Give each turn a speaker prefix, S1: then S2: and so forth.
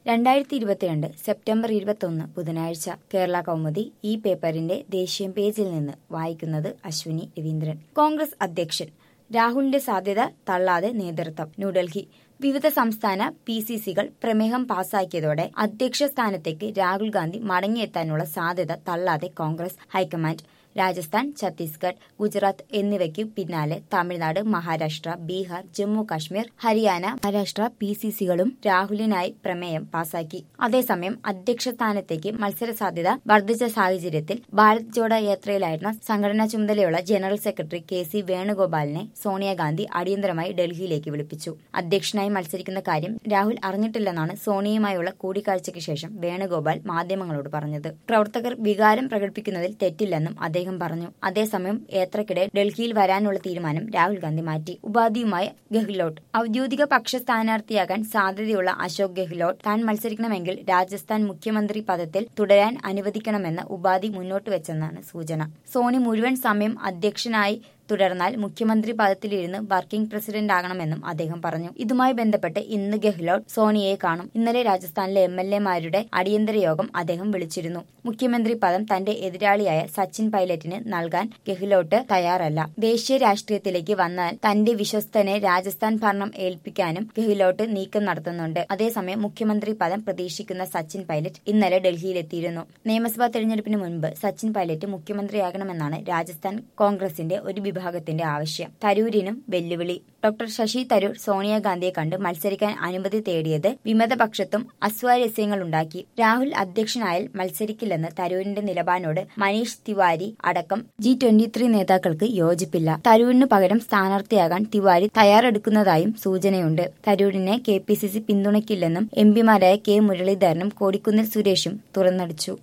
S1: രണ്ടായിരത്തി ഇരുപത്തിരണ്ട് സെപ്റ്റംബർ ഇരുപത്തൊന്ന് ബുധനാഴ്ച കേരള കൗമുദി ഈ പേപ്പറിന്റെ ദേശീയ പേജിൽ നിന്ന് വായിക്കുന്നത് അശ്വിനി രവീന്ദ്രൻ കോൺഗ്രസ് അധ്യക്ഷൻ രാഹുലിന്റെ സാധ്യത തള്ളാതെ നേതൃത്വം ന്യൂഡൽഹി വിവിധ സംസ്ഥാന പി സി സികൾ പ്രമേഹം പാസാക്കിയതോടെ അധ്യക്ഷ സ്ഥാനത്തേക്ക് രാഹുൽ ഗാന്ധി മടങ്ങിയെത്താനുള്ള സാധ്യത തള്ളാതെ കോൺഗ്രസ് ഹൈക്കമാൻഡ് രാജസ്ഥാൻ ഛത്തീസ്ഗഡ് ഗുജറാത്ത് എന്നിവയ്ക്ക് പിന്നാലെ തമിഴ്നാട് മഹാരാഷ്ട്ര ബീഹാർ ജമ്മു കാശ്മീർ ഹരിയാന മഹാരാഷ്ട്ര പി സി സികളും രാഹുലിനായി പ്രമേയം പാസാക്കി അതേസമയം അധ്യക്ഷ സ്ഥാനത്തേക്ക് മത്സര സാധ്യത വർദ്ധിച്ച സാഹചര്യത്തിൽ ഭാരത് ജോഡോ യാത്രയിലായിരുന്ന സംഘടനാ ചുമതലയുള്ള ജനറൽ സെക്രട്ടറി കെ സി വേണുഗോപാലിനെ സോണിയാഗാന്ധി അടിയന്തരമായി ഡൽഹിയിലേക്ക് വിളിപ്പിച്ചു അധ്യക്ഷനായി മത്സരിക്കുന്ന കാര്യം രാഹുൽ അറിഞ്ഞിട്ടില്ലെന്നാണ് സോണിയയുമായുള്ള കൂടിക്കാഴ്ചയ്ക്ക് ശേഷം വേണുഗോപാൽ മാധ്യമങ്ങളോട് പറഞ്ഞത് പ്രവർത്തകർ വികാരം പ്രകടിപ്പിക്കുന്നതിൽ തെറ്റില്ലെന്നും അദ്ദേഹം പറഞ്ഞു അതേസമയം യാത്രക്കിടെ ഡൽഹിയിൽ വരാനുള്ള തീരുമാനം രാഹുൽ ഗാന്ധി മാറ്റി ഉപാധിയുമായി ഗെഹ്ലോട്ട് ഔദ്യോഗിക പക്ഷ സ്ഥാനാർത്ഥിയാകാൻ സാധ്യതയുള്ള അശോക് ഗെഹ്ലോട്ട് താൻ മത്സരിക്കണമെങ്കിൽ രാജസ്ഥാൻ മുഖ്യമന്ത്രി പദത്തിൽ തുടരാൻ അനുവദിക്കണമെന്ന ഉപാധി മുന്നോട്ട് വെച്ചെന്നാണ് സൂചന സോണി മുഴുവൻ സമയം അധ്യക്ഷനായി തുടർന്നാൽ മുഖ്യമന്ത്രി പദത്തിലിരുന്ന് വർക്കിംഗ് പ്രസിഡന്റ് ആകണമെന്നും അദ്ദേഹം പറഞ്ഞു ഇതുമായി ബന്ധപ്പെട്ട് ഇന്ന് ഗെഹ്ലോട്ട് സോണിയെ കാണും ഇന്നലെ രാജസ്ഥാനിലെ എം എൽ എമാരുടെ അടിയന്തര യോഗം അദ്ദേഹം വിളിച്ചിരുന്നു മുഖ്യമന്ത്രി പദം തന്റെ എതിരാളിയായ സച്ചിൻ പൈലറ്റിന് നൽകാൻ ഗെഹ്ലോട്ട് തയ്യാറല്ല ദേശീയ രാഷ്ട്രീയത്തിലേക്ക് വന്നാൽ തന്റെ വിശ്വസ്തനെ രാജസ്ഥാൻ ഭരണം ഏൽപ്പിക്കാനും ഗെഹ്ലോട്ട് നീക്കം നടത്തുന്നുണ്ട് അതേസമയം മുഖ്യമന്ത്രി പദം പ്രതീക്ഷിക്കുന്ന സച്ചിൻ പൈലറ്റ് ഇന്നലെ ഡൽഹിയിലെത്തിയിരുന്നു നിയമസഭാ തെരഞ്ഞെടുപ്പിന് മുൻപ് സച്ചിൻ പൈലറ്റ് മുഖ്യമന്ത്രിയാകണമെന്നാണ് രാജസ്ഥാൻ കോൺഗ്രസിന്റെ ഒരു വിഭാഗത്തിന്റെ ആവശ്യം തരൂരിനും വെല്ലുവിളി ഡോക്ടർ ശശി തരൂർ സോണിയാഗാന്ധിയെ കണ്ട് മത്സരിക്കാൻ അനുമതി തേടിയത് വിമതപക്ഷത്തും അസ്വാരസ്യങ്ങളുണ്ടാക്കി രാഹുൽ അധ്യക്ഷനായാൽ മത്സരിക്കില്ലെന്ന് തരൂരിന്റെ നിലപാടിനോട് മനീഷ് തിവാരി അടക്കം ജി ട്വന്റി ത്രീ നേതാക്കൾക്ക് യോജിപ്പില്ല തരൂരിനു പകരം സ്ഥാനാർത്ഥിയാകാൻ തിവാരി തയ്യാറെടുക്കുന്നതായും സൂചനയുണ്ട് തരൂരിനെ കെ പി സി സി പിന്തുണയ്ക്കില്ലെന്നും എം പിമാരായ കെ മുരളീധരനും കോടിക്കുന്നിൽ സുരേഷും തുറന്നടിച്ചു